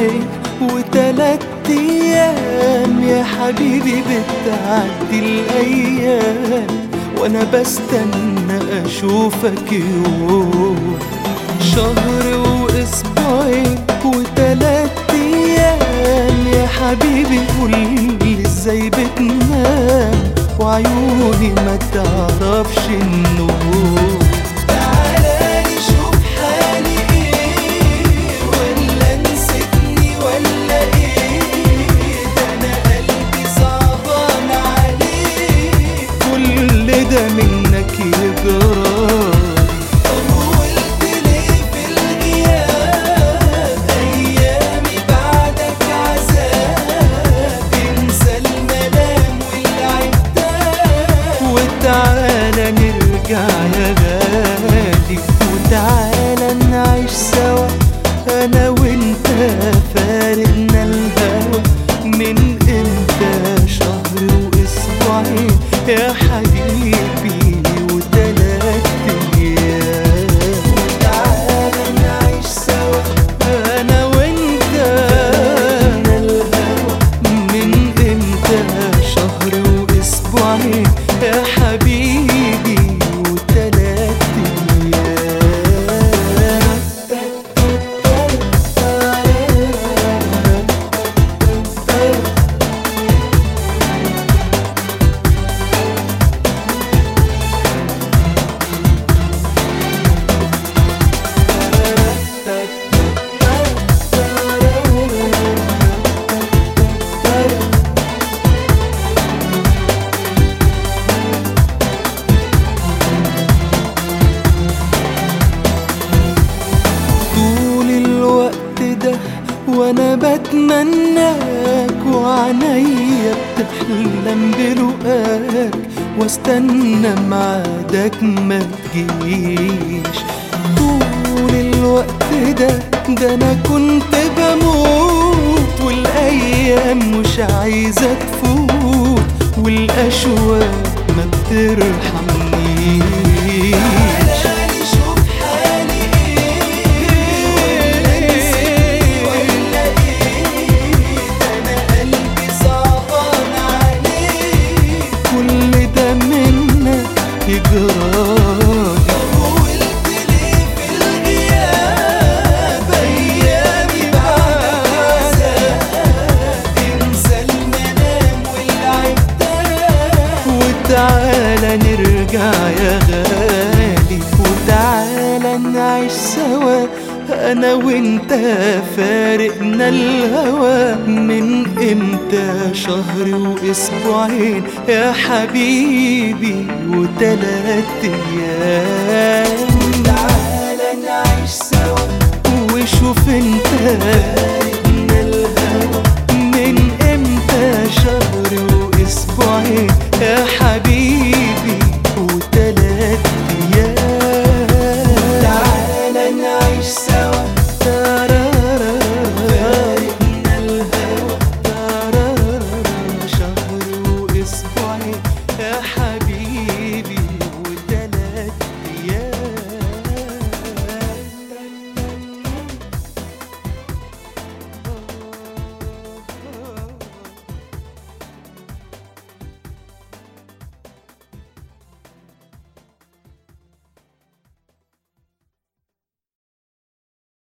اسبوعين وتلات ايام يا حبيبي بتعدي الايام وانا بستنى اشوفك يوم شهر واسبوعين وتلات ايام يا حبيبي قولي ازاي بتنام وعيوني ما تعرفش النوم تعالى شوف حالي ايه ولا نسيتني ولا ايه ده انا قلبي صعبان عليه كل ده منك يجرالي طولت ليه في الغياب ايامي بعدك عذاب انسى الملام والعتاب وتعالى نرجع يا غالي وتعالى نعيش سوا انا وانت فارقنا الهوى من امتى شهر واسبوعين يا حبيبي وتلات ايام وتعالى نعيش سوا انا وانت فارقنا الهوى من امتى شهر واسبوعين يا حبيبي وتلات ايام طول الوقت ده وانا بتمناك وعنيا بتحلم بلقاك واستنى ميعادك ما تجيش طول الوقت ده ده انا كنت بموت والايام مش عايزه تفوت والاشواق ما بترحمنيش شوف حالي ايه ولا ايه ده انا قلبي صعبان عليه كل ده منك يجرالي طولت ليه في الغياب ايامي بعدك عذاب انسى المنام والعتاب وتعالى نرجع يا غالي وتعالى نعيش سوا انا وانت فارقنا الهوى من امتى شهر واسبوعين يا حبيبي وتلات ايام تعالى نعيش سوا وشوف انت فارقنا الهوى من امتى شهر